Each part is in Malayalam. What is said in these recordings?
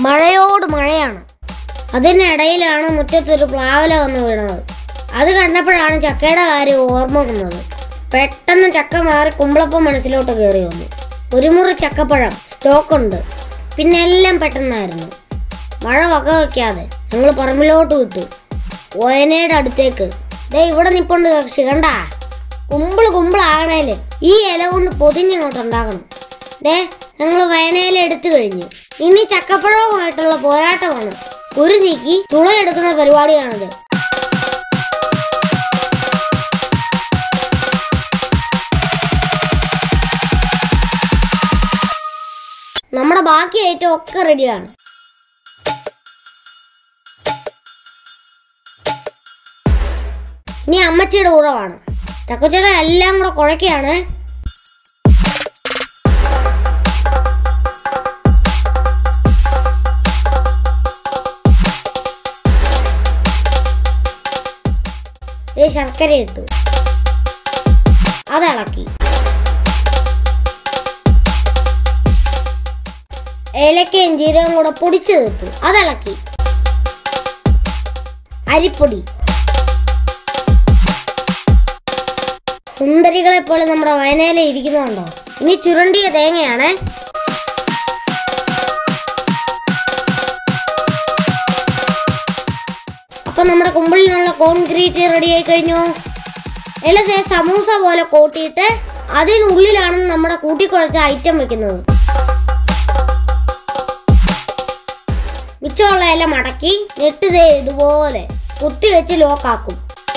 മഴയോട് മഴയാണ് അതിനിടയിലാണ് മുറ്റത്തൊരു പ്ലാവല വന്ന് വീണത് അത് കണ്ടപ്പോഴാണ് ചക്കയുടെ കാര്യം ഓർമ്മ വന്നത് പെട്ടെന്ന് ചക്ക മാറി കുമ്പളപ്പം മനസ്സിലോട്ട് കയറി വന്നു ഒരു മുറി ചക്കപ്പഴം സ്റ്റോക്കുണ്ട് പിന്നെ എല്ലാം പെട്ടെന്നായിരുന്നു മഴ വക വയ്ക്കാതെ ഞങ്ങൾ പറമ്പിലോട്ട് വിട്ടു വയനയുടെ അടുത്തേക്ക് ദേ ഇവിടെ നിപ്പുണ്ട് കക്ഷി കണ്ടാ കുമ്പിള് കുമ്പിളാകണേല് ഈ ഇല കൊണ്ട് പൊതിഞ്ഞങ്ങോട്ട് ഉണ്ടാക്കണം ദേ ഞങ്ങൾ വയനയില എടുത്തു കഴിഞ്ഞു ഇനി ചക്കപ്പഴവുമായിട്ടുള്ള പോരാട്ടമാണ് ഒരു നീക്കി തുളയെടുക്കുന്ന പരിപാടിയാണിത് നമ്മുടെ ബാക്കി ഐറ്റം ഒക്കെ റെഡിയാണ് ഇനി അമ്മച്ചിയുടെ കൂടെ വേണം ചക്കച്ചട എല്ലാം കൂടെ കുഴക്കുകയാണ് ദേ ശർക്കര ഇട്ടു അതിളക്കി ഏലക്കയും ജീരകം കൂടെ പൊടിച്ചു തീർത്തു അതിളക്കി അരിപ്പൊടി സുന്ദരികളെ പോലെ നമ്മുടെ വയനയില ഇരിക്കുന്നുണ്ടോ ഇനി ചുരണ്ടിയ തേങ്ങയാണേ അപ്പൊ നമ്മുടെ കുമ്പിളിനുള്ള കോൺക്രീറ്റ് റെഡി ആയി കഴിഞ്ഞു എളുതെ സമൂസ പോലെ കൂട്ടിയിട്ട് അതിനുള്ളിലാണ് നമ്മുടെ കൂട്ടിക്കുഴച്ച ഐറ്റം വെക്കുന്നത് മിച്ചമുള്ള ഇല മടക്കി നെട്ടുതേ ഇതുപോലെ കുത്തി വെച്ച് ലോക്കാക്കും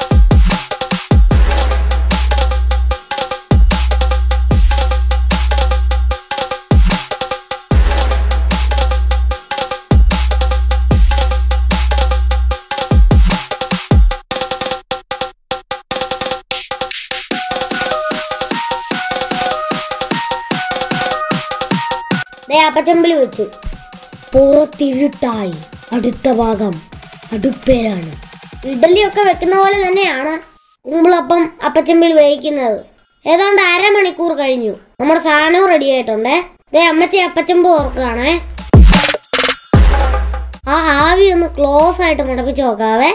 ദേ അപ്പച്ചമ്പിളി വെച്ചു പുറത്തിരുട്ടായി അടുത്ത ഭാഗം അടുപ്പേലാണ് ഇഡലിയൊക്കെ വെക്കുന്ന പോലെ തന്നെയാണ് കുമ്പിളപ്പം അപ്പച്ചമ്പിൽ വേവിക്കുന്നത് ഏതാണ്ട് അരമണിക്കൂർ കഴിഞ്ഞു നമ്മുടെ സാധനവും റെഡി ആയിട്ടുണ്ടേ ദേ അമ്മച്ചി അപ്പച്ചമ്പ് ഓർക്കുകയാണേ ആ ആവി ഒന്ന് ക്ലോസ് ആയിട്ട് മടപ്പിച്ച് നോക്കാവേ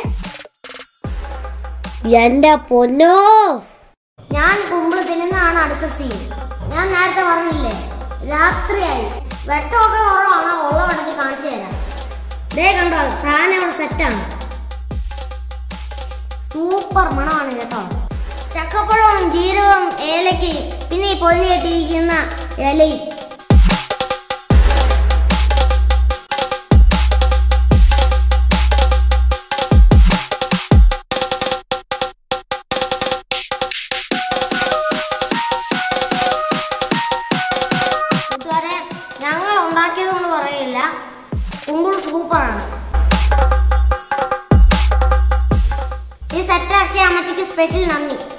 എന്റെ പൊന്നോ ഞാൻ കുമ്പിള് തിന്നുന്നതാണ് അടുത്ത സീൻ ഞാൻ നേരത്തെ പറഞ്ഞില്ലേ രാത്രിയായി വെട്ടമൊക്കെ കുറവാണ് ഉള്ള വെട്ടത്തിൽ കാണിച്ചു തരാം ദേ കണ്ടോ സാധനം ഇവിടെ സെറ്റാണ് സൂപ്പർ മണമാണ് കേട്ടോ ചക്കപ്പഴവും ജീരകവും ഏലയ്ക്ക് പിന്നെ ഈ പൊതി കെട്ടിയിരിക്കുന്ന ഇലയും കൂട്ടുകാരെ ഞങ്ങൾ ഉണ്ടാക്കിയത് കൊണ്ട് പറയില്ല കുമ്പിൾ സൂപ്പറാണ് ഈ സെറ്റാക്കിയ അമ്മച്ചിക്ക് സ്പെഷ്യൽ നന്ദി